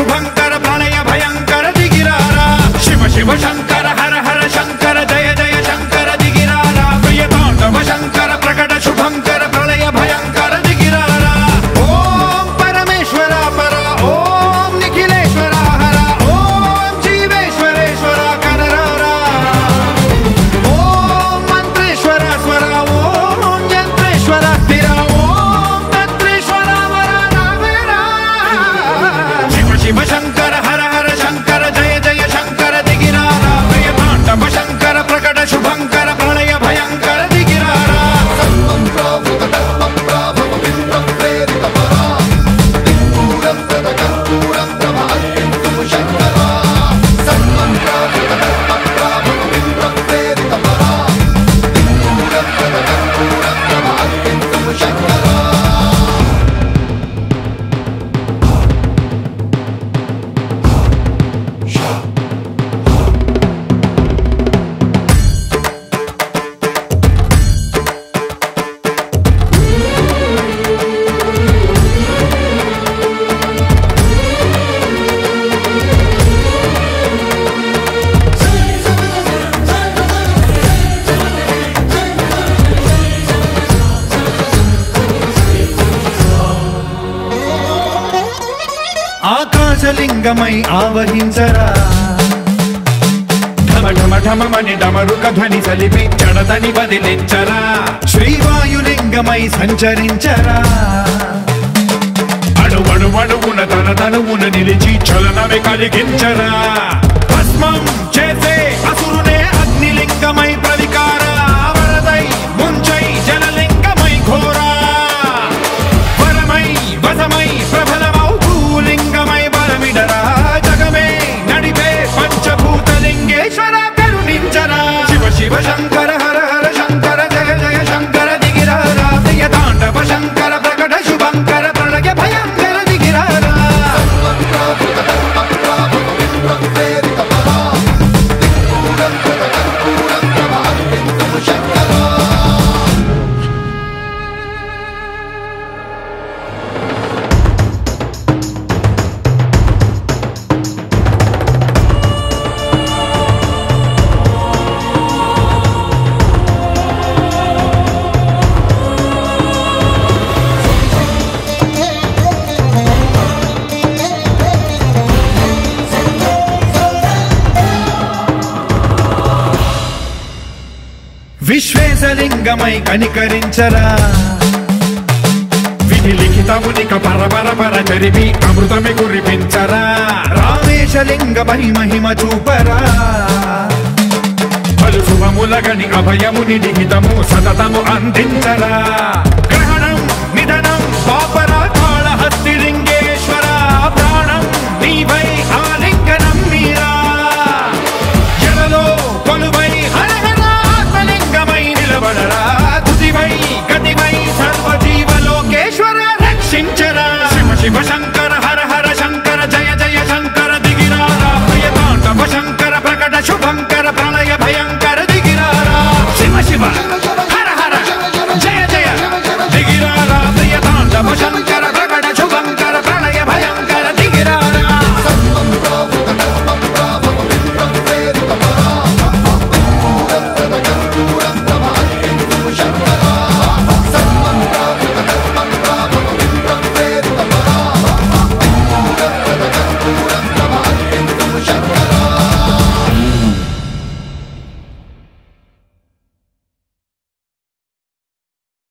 శుభంకర ప్రళయ భయంకర దిగిరారా శివ శివ శంకర హర హర శంకర జయ జయ శంకర దిగిరారా ప్రియ తాండవ శంకర ప్రకట శుభంకర ప్రళయ భయంకర దిగిరారా ఓం పరమేశ్వర పర ఓం నిఖిలేశ్వర హర ఓం జీవేశ్వరేశ్వర కరరారా ఓం మంత్రేశ్వర స్వర ఓం యంత్రేశ్వర స్థిర ఓం తంత్రేశ్వర వర రావేరా శివ శివ శంకర హర హర శంకర జయ జయ శంకర దిగిరారా ప్రియ తాండవ శంకర ప్రకట శుభంకర ప్రళయ భయంకర దిగిరారా ఆకాశలింగమై ఆవహించరా ఢమ ఢమ ఢమమని డమరుక ధ్వని సలిపి జడదని వదిలించరా శ్రీవాయులింగమై సంచరించరా అణువణు అణువున తన తనువున నిలిచి చలనమే కలిగించరా భస్మం చేసే అసురునే అగ్నిలింగమై ప్రవికార వరదై ముంచై జలలింగమై ఘోరా వరమై వసమై ప్రబలమౌ భూలింగమై బలమిడరా జగమే నడిపే పంచభూతలింగేశ్వర కరుణించరా శివ శివ శంకర హర హర శంకర జయ జయ శంకర దిగిరారా ప్రియ తాండవ శంకర ప్రకట శుభంకర ప్రళయ భయంకర దిగిరారా విశ్వేశలింగమై కనికరించరా విధి లిఖితమునిక పరపర పర జరిపి అమృతమి కురిపించరా రామేశలింగమై మహిమ చూపరా పలు శుభములగని అభయముని లిఖితము సతతము అందించరా గ్రహణం నిధనం పాపర కాళహస్తి లింగేశ్వర ప్రాణం నీవై ఆలింగనం మీరా జలలో కొలువై హర హర ఆత్మలింగమై నిలబడరా తుదివై గతివై సర్వజీవలోకేశ్వర రక్షించరా శివ శివ శంకర